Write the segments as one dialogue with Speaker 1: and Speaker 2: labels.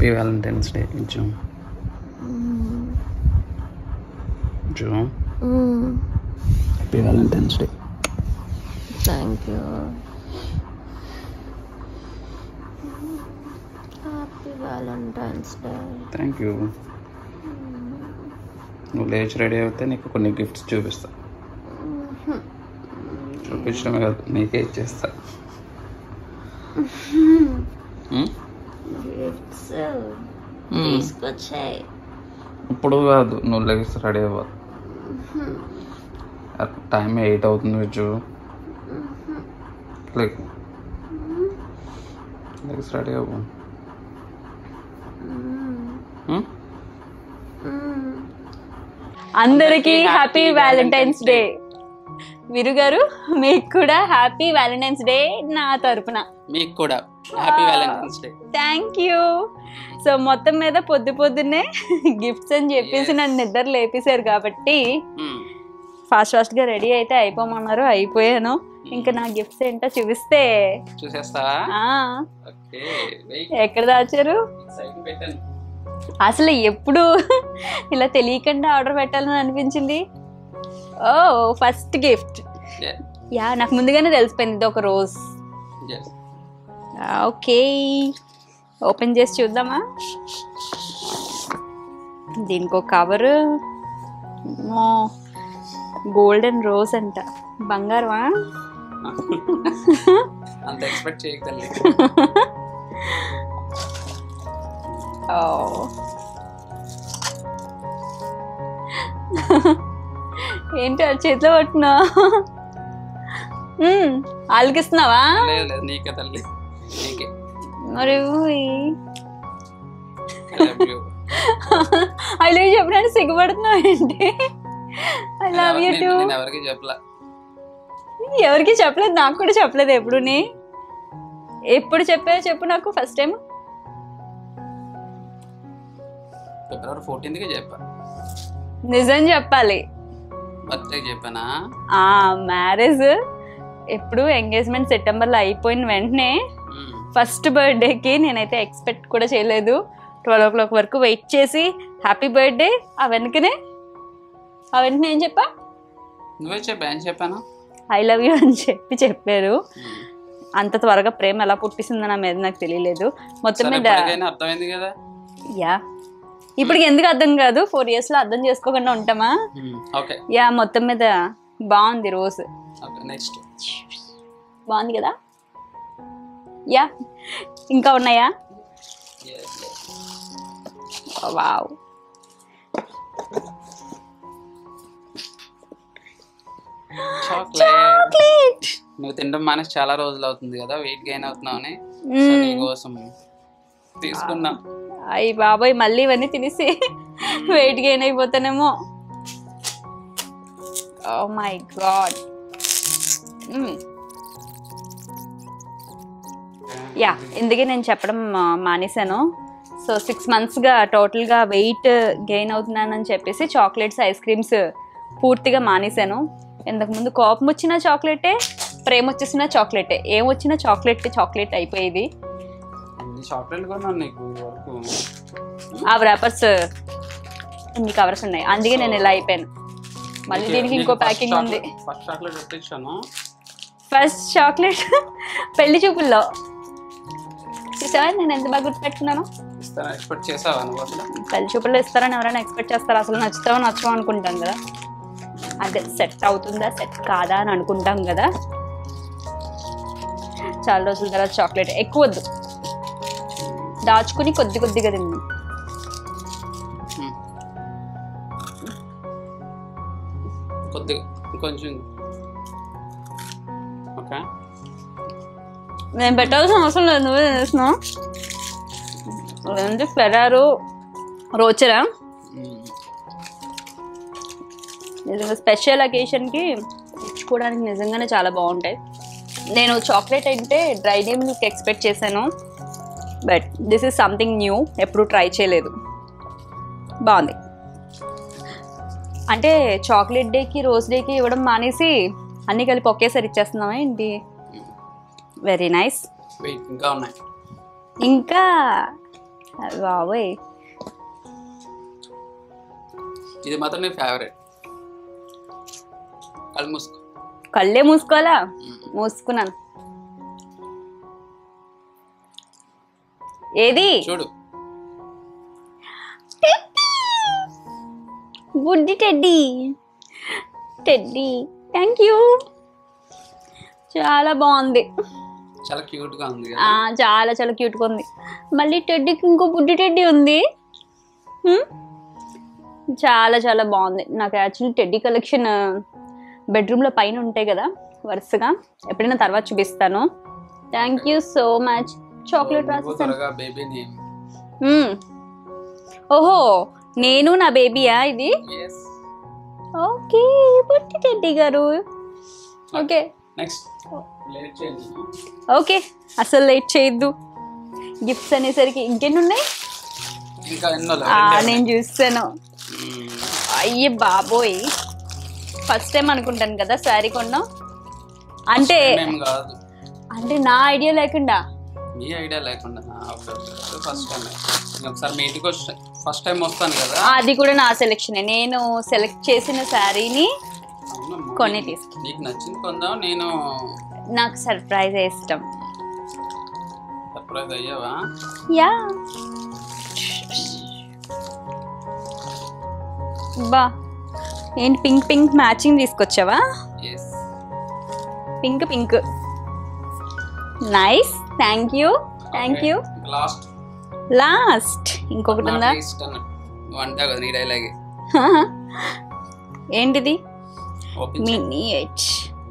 Speaker 1: Happy valentine's day జూ జూ happy valentine's day
Speaker 2: thank you happy valentine's day
Speaker 1: thank you నువ్వు లేచి ready అయితే నీకు కొన్ని గిఫ్ట్స్ చూపిస్తా చూపించడమే కాదు నీకే ఇచ్చేస్తా ఉమ్?
Speaker 2: గిఫ్ట్స్
Speaker 1: ఉమ్.
Speaker 2: తీసుకొచ్చాయి
Speaker 1: ఇప్పుడు కాదు నువ్వు లేచి రెడీ అవ్వాలి టైం ఎయిట్ అవుతుంది విజు లైక్ లేచి రెడీ అవ్వు ఉమ్?
Speaker 3: అందరికీ హ్యాపీ వ్యాలంటైన్స్ డే విరు గారు మీకు కూడా హ్యాపీ వ్యాలంటైన్స్ డే నా తరపున
Speaker 1: మీకు కూడా happy valentine's day
Speaker 3: thank you so మొత్తం మీద పొద్దు పొద్దున్నే గిఫ్ట్స్ అని చెప్పేసి
Speaker 1: Yes.
Speaker 3: నన్ను నిద్ర లేపేశారు కాబట్టి ఫాస్ట్ ఫాస్ట్ గా రెడీ అయితే అయిపోమన్నారు అయిపోయాను ఇంకా నా గిఫ్ట్స్ ఏంటో చూపిస్తే
Speaker 1: చూసేస్తావా
Speaker 3: ఆ
Speaker 1: ఓకే
Speaker 3: ఎక్కడ దాచారు
Speaker 1: సైకిల్ పెట్టాను
Speaker 3: అసలు ఎప్పుడు ఇలా తెలియకుండా ఆర్డర్ పెట్టాలని అనిపించింది oh first gift
Speaker 1: Yeah.
Speaker 3: Yeah నాకు ముందుగానే తెలిసిపోయింది ఇది ఒక రోజ్
Speaker 1: Yes.
Speaker 3: ఓకే ఓపెన్ చేసి చూద్దామా దీనికి ఒక కవర్ గోల్డెన్ రోజ్ అంట బంగారమా
Speaker 1: అంత ఎక్స్పెక్ట్ చేయకండి
Speaker 3: ఓ ఏంటి ఆ చేతిలో పట్టున్నా ఆలకిస్తున్నావా
Speaker 1: లేదు లేదు నీకే తల్లి నీకే
Speaker 3: మరి ఊయ్.
Speaker 1: I love you.
Speaker 3: I love చెప్పడానికి సిగ్గుపడుతున్నావు ఏంటి ఐ లవ్ యూ
Speaker 1: నేను-
Speaker 3: టూ
Speaker 1: నేను ఎవరికి చెప్పలా
Speaker 3: ఎవరికి చెప్పలేదు నాకు కూడా చెప్పలేదు ఎప్పుడుని ఎప్పుడు చెప్పావు చెప్పు నాకు ఫస్ట్ టైం
Speaker 1: ఫిబ్రవరి ఫోర్టీన్త్ కి చెప్పా
Speaker 3: నిజం చెప్పాలి
Speaker 1: బర్త్డే చెప్పానా
Speaker 3: ఆ మ్యారేజ్ ఎప్పుడు ఎంగేజ్మెంట్ సెప్టెంబర్లో అయిపోయిన వెంటనే
Speaker 1: మ్మ్.
Speaker 3: ఫస్ట్ బర్త్డేకి నేనైతే ఎక్స్పెక్ట్ కూడా చేయలేదు ట్వెల్వ్ ఓ క్లాక్ వరకు వెయిట్ చేసి హ్యాపీ బర్త్డే ఆ వెనకనే ఆ వెంటనే ఏం చెప్పా
Speaker 1: నువ్వే చెప్పా ఏం చెప్పాను
Speaker 3: ఐ లవ్ యూ అని చెప్పి చెప్పారు అంత త్వరగా ప్రేమ ఎలా పుట్టిస్తుందో నా మీద నాకు తెలియలేదు మొత్తం
Speaker 1: సరే
Speaker 3: మీద
Speaker 1: ఇప్పటికైనా అర్థమైంది కదా
Speaker 3: యా ఇప్పటికి ఎందుకు అర్థం కాదు ఫోర్ ఇయర్స్ లో అర్థం చేసుకోకుండా ఉంటామా
Speaker 1: ఓకే
Speaker 3: యా మొత్తం మీద బాగుంది రోజు
Speaker 1: ఓకే నెక్స్ట్
Speaker 3: బాగుంది కదా యా ఇంకా ఉన్నాయా వావ్
Speaker 1: చాక్లెట్
Speaker 3: చాక్లెట్
Speaker 1: నువ్వు తినడం మానేసి చాలా రోజులు అవుతుంది కదా వెయిట్ గెయిన్ అవుతున్నావు అని సో నీకోసం తీసుకున్నా
Speaker 3: అయ్యి బాబాయ్ మళ్ళీ ఇవన్నీ తినేసి వెయిట్ గెయిన్ అయిపోతానేమో ఓ మై గాడ్ యా ఇందుకే నేను చెప్పడం ఆ, మానేశాను సో సిక్స్ మంత్స్గా టోటల్గా వెయిట్ గెయిన్ అవుతున్నానని చెప్పేసి చాక్లెట్స్ ఐస్ క్రీమ్స్ పూర్తిగా మానేశాను ఇంతకుముందు కోపం వచ్చిన చాక్లెటే ప్రేమ వచ్చేసిన చాక్లెటే ఏం వచ్చినా చాక్లెట్ చాక్లెట్ అయిపోయేది
Speaker 1: అన్ని చాక్లెట్లు కొన్నాను నీకు ఈ వరకు
Speaker 3: ఆ వ్రాపర్స్ ఇన్ని కవర్స్ ఉన్నాయి అందుకే నేను ఇలా అయిపోయాను మళ్ళీ దీనికి ఇంకో ప్యాకింగ్ ఉంది
Speaker 1: ఫస్ట్ చాక్లెట్ పెట్టించాను
Speaker 3: ఫస్ట్ చాక్లెట్ పెళ్లి చూపుల్లో చూసావా నేను ఎంత బాగా గుర్తుపెట్టుకున్నాను
Speaker 1: ఇస్తాను ఎక్స్పెక్ట్ చేసావా నువ్వు అసలు
Speaker 3: పెళ్లి చూపుల్లో ఇస్తారని ఎవరైనా ఎక్స్పెక్ట్ చేస్తారు అసలు నచ్చుతావో నచ్చవో అనుకుంటాం కదా అదే సెట్ అవుతుందా సెట్ కాదా అని అనుకుంటాం కదా చాలా రోజుల తర్వాత చాక్లెట్ ఎక్కువ వద్దు దాచుకుని కొద్ది కొద్దిగా తిన్నాం
Speaker 1: మ్మ్. కొద్దిగా కొంచెం ఓకే
Speaker 3: నేను పెట్టాల్సిన అవసరం లేదు నువ్వే చేస్తున్నావు అదేంటి ఫెరారు రోచరా
Speaker 1: మ్మ్.
Speaker 3: నిజంగా స్పెషల్ అకేషన్కి ఇచ్చుకోవడానికి నిజంగానే చాలా బాగుంటాయి నేను చాక్లెట్ అంటే డ్రై డే మిల్క్ ఎక్స్పెక్ట్ చేశాను but this is something new ఎప్పుడు ట్రై చేయలేదు బాగుంది అంటే చాక్లెట్ డేకి రోజ్ డేకి ఇవ్వడం మానేసి అన్నీ కలిపి ఒకేసారి ఇచ్చేస్తున్నావా ఏంటి వెరీ నైస్
Speaker 1: వెయిట్ ఇంకా ఉన్నాయి
Speaker 3: ఇంకా అది బాబోయ్
Speaker 1: ఇది మాత్రం నీ ఫేవరెట్ కళ్ళు మూసుకో
Speaker 3: కళ్ళే మూసుకోవాలా మూసుకున్నాను ఏది
Speaker 1: చూడు
Speaker 3: బుడ్డి టెడ్డీ టెడ్డీ థ్యాంక్ యూ చాలా బాగుంది
Speaker 1: చాలా క్యూట్ గా ఉంది
Speaker 3: ఆ,
Speaker 1: కదా
Speaker 3: చాలా చాలా క్యూట్గా ఉంది మళ్ళీ టెడ్డీకి ఇంకో బుడ్డి టెడ్డీ ఉంది హ్మ్? చాలా చాలా బాగుంది నాకు యాక్చువల్లీ టెడ్డీ కలెక్షన్ బెడ్రూమ్లో పైన ఉంటాయి కదా వరుసగా ఎప్పుడైనా తర్వాత చూపిస్తాను thank you so much chocolate
Speaker 1: నువ్వు
Speaker 3: రాసేసాను
Speaker 1: త్వరగా బేబీని
Speaker 3: మ్మ్. ఓహో నేను నా బేబీయా ఇది
Speaker 1: ఎస్
Speaker 3: ఓకే బుట్టి టెడ్డీ గారు ఓకే
Speaker 1: నెక్స్ట్ లేట్ చేయండి
Speaker 3: ఓకే అసలు లేట్ చేయొద్దు గిఫ్ట్స్ అనేసరికి ఇంకెన్ని ఉన్నాయి
Speaker 1: ఇంకా ఎన్నో
Speaker 3: ఆ, నేను చూస్తాను అయ్యే బాబోయ్ ఫస్ట్ టైం అనుకుంటాను కదా శారీ కొన్నాం అంటే
Speaker 1: ఏం కాదు
Speaker 3: అంటే నా ఐడియా లేకుండా
Speaker 1: మీ ఐడియా లేకుండా ఫస్ట్ టైం నేను ఒకసారి మీ ఇంటికి వచ్చి ఫస్ట్ టైం వస్తాను కదా
Speaker 3: అది కూడా నా సెలెక్షన్ నేను సెలెక్ట్ చేసిన శారీని
Speaker 1: అవునమ్మా.
Speaker 3: కొని
Speaker 1: నీకు-
Speaker 3: తీసుకో.
Speaker 1: నీకు నచ్చింది కొందాం నేను
Speaker 3: నాకు సర్ప్రైజ్ ఇష్టం
Speaker 1: సర్ప్రైజ్ అయ్యావా
Speaker 3: యా బా ఏంటి పింక్ పింక్ మ్యాచింగ్ తీసుకొచ్చావా
Speaker 1: yes
Speaker 3: pink pink nice thank you thank you
Speaker 1: last
Speaker 3: last ఇంకొకటి ఉందా
Speaker 1: ఇష్టం నువ్వు అంటావు కదా నీ డైలాగే
Speaker 3: ఏంటిది
Speaker 1: open
Speaker 3: mini H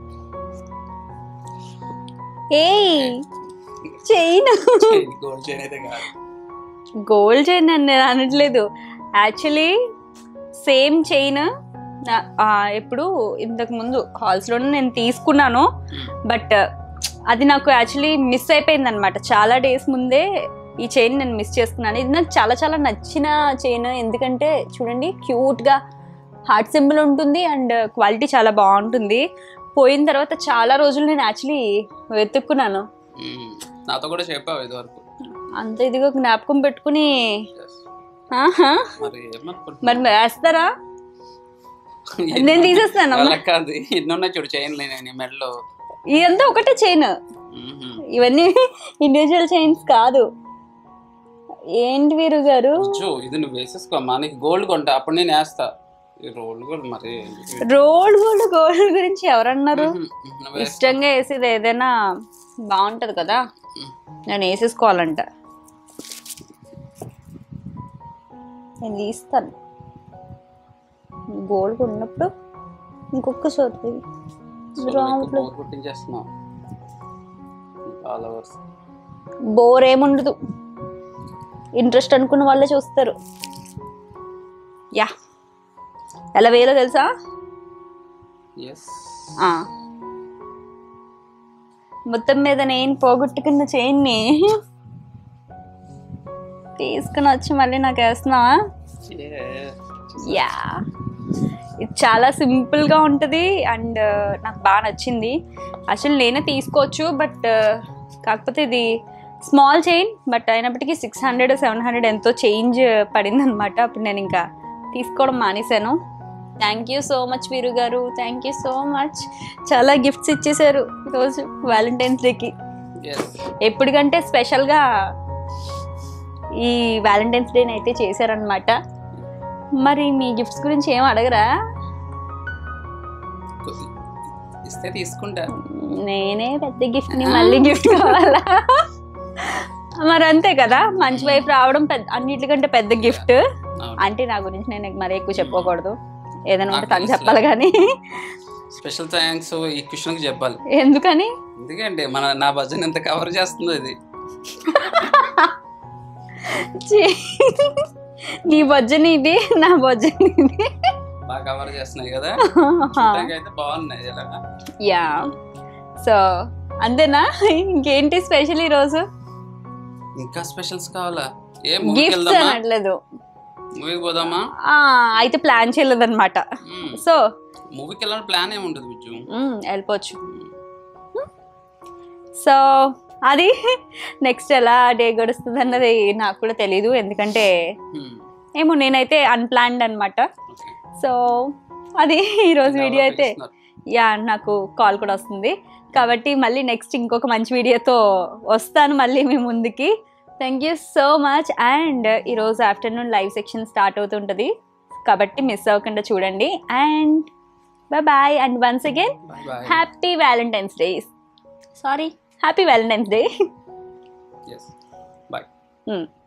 Speaker 3: A chain
Speaker 1: gold chain అయితే కాదు
Speaker 3: గోల్డ్ చైన్ అని నేను అనట్లేదు యాక్చువల్లీ సేమ్ చైన్ ఎప్పుడు ఇంతకు ముందు హాల్స్లోనే నేను తీసుకున్నాను బట్ అది నాకు యాక్చువల్లీ మిస్ అయిపోయింది అనమాట చాలా డేస్ ముందే ఈ చైన్ నేను మిస్ చేసుకున్నాను ఇది నాకు చాలా చాలా నచ్చిన చైన్ ఎందుకంటే చూడండి క్యూట్గా హార్ట్ సింబల్ ఉంటుంది అండ్ క్వాలిటీ చాలా బాగుంటుంది పోయిన తర్వాత చాలా రోజులు నేను యాక్చువల్లీ వెతుక్కున్నాను
Speaker 1: మ్మ్. నాతో కూడా చెప్పావు ఇది వరకు
Speaker 3: అంత ఇదిగో జ్ఞాపకం పెట్టుకుని ఆహా
Speaker 1: మరి ఏమనుకుంటున్నా
Speaker 3: మరి వేస్తారా నేను తీసేస్తాను
Speaker 1: అలా కాదు ఎన్ని ఉన్నాయి చూడు చైన్ నీ మెడలో
Speaker 3: ఇదంతా ఒకటే చైన్
Speaker 1: మ్మ్.
Speaker 3: ఇవన్నీ ఇండివిజువల్ చైన్స్ కాదు ఏంటి వీరు గారు
Speaker 1: చూ ఇది నువ్వు వేసేసుకోమ్మా నీకు గోల్డ్ కొంటా అప్పుడు నేను వేస్తా ఈ రోల్ కూడా మరి
Speaker 3: రోల్డ్ గోల్డ్ గోల్డ్ గురించి ఎవరన్నారు
Speaker 1: మ్మ్. నువ్వు వేసుకో.
Speaker 3: ఇష్టంగా వేసేది ఏదైనా బాగుంటది కదా నేను వేసేసుకోవాలంట నేను తీస్తాను గోల్డ్ ఉన్నప్పుడు ఇంకొక సోది
Speaker 1: సో
Speaker 3: రావట్లేదు.
Speaker 1: బోర్ కొట్టించేస్తున్నావు ఫాలోవర్స్
Speaker 3: బోర్ ఏముండదు ఇంట్రెస్ట్ అనుకున్న వాళ్ళే చూస్తారు యా ఎలా వేయాలో తెలుసా
Speaker 1: ఎస్
Speaker 3: ఆ. మొత్తం మీద నేను పోగొట్టుకున్న చైన్ని తీసుకుని వచ్చి మళ్ళీ నాకు వేస్తున్నావా యా ఇది చాలా సింపుల్గా ఉంటుంది అండ్ నాకు బాగా నచ్చింది అసలు నేనే తీసుకోవచ్చు బట్ కాకపోతే ఇది స్మాల్ చైన్ బట్ అయినప్పటికీ సిక్స్ హండ్రెడ్ సెవెన్ హండ్రెడ్ ఎంతో చేంజ్ పడింది అనమాట అప్పుడు నేను ఇంకా తీసుకోవడం మానేశాను thank you so much Veeru గారు థ్యాంక్ యూ సో మచ్ చాలా గిఫ్ట్స్ ఇచ్చేసారు ఈరోజు వ్యాలంటైన్స్ డేకి
Speaker 1: ఎస్
Speaker 3: ఎప్పటికంటే స్పెషల్గా ఈ వ్యాలంటైన్స్ డేని అయితే చేశారనమాట మరి మీ గిఫ్ట్స్ గురించి ఏం అడగరా
Speaker 1: ఇస్తే తీసుకుంటా
Speaker 3: నేనే పెద్ద గిఫ్ట్ ని మళ్ళీ గిఫ్ట్ కావాలా మరి అంతే కదా మంచి వైపు రావడం పెద్ద అన్నిటికంటే పెద్ద గిఫ్ట్
Speaker 1: అవును.
Speaker 3: అంటే నా గురించి నేను మరి ఎక్కువ చెప్పుకోకూడదు ఏదైనా ఉంటే
Speaker 1: నాకు
Speaker 3: తను
Speaker 1: తెలుసులే.
Speaker 3: చెప్పాలి కానీ
Speaker 1: స్పెషల్ థ్యాంక్స్ ఈ క్వశ్చన్కి చెప్పాలి
Speaker 3: ఎందుకని
Speaker 1: ఎందుకంటే మన నా భజన ఎంత కవర్ చేస్తుందో ఇది
Speaker 3: ఛీ. నీ బొజ్జని ఇది నా బొజ్జని ఇది
Speaker 1: బాగా కవర్ చేస్తున్నాయి కదా చూడడానికి అయితే బాగున్నాయి ఇలా
Speaker 3: యా సో అంతేనా ఇంకేంటి స్పెషల్ ఈరోజు
Speaker 1: ఇంకా స్పెషల్స్ కావాలా ఏ మూవీకి
Speaker 3: గిఫ్ట్స్
Speaker 1: వెళ్దామా
Speaker 3: అనట్లేదు
Speaker 1: మూవీకి పోదామా
Speaker 3: ఆ, అయితే ప్లాన్ చేయలేదన్నమాట సో
Speaker 1: మూవీకి వెళ్ళాలని ప్లాన్ ఏమి ఉండదు బిజ్జు
Speaker 3: మ్, వెళ్ళిపోవచ్చు సో అది నెక్స్ట్ ఎలా డే గడుస్తుంది అన్నది నాకు కూడా తెలీదు ఎందుకంటే ఏమో నేనైతే అన్ప్లాన్డ్ అనమాట
Speaker 1: ఓకే
Speaker 3: సో అది ఈరోజు వీడియో అయితే యా నాకు కాల్ కూడా వస్తుంది కాబట్టి మళ్ళీ నెక్స్ట్ ఇంకొక మంచి వీడియోతో వస్తాను మళ్ళీ మీ ముందుకి thank you so much and ఈరోజు ఆఫ్టర్నూన్ లైవ్ సెక్షన్ స్టార్ట్ అవుతుంటుంది కాబట్టి మిస్ అవ్వకుండా చూడండి and bye bye and once again
Speaker 1: bye
Speaker 3: happy valentine's day sorry happy valentine's day
Speaker 1: yes bye
Speaker 3: Mm.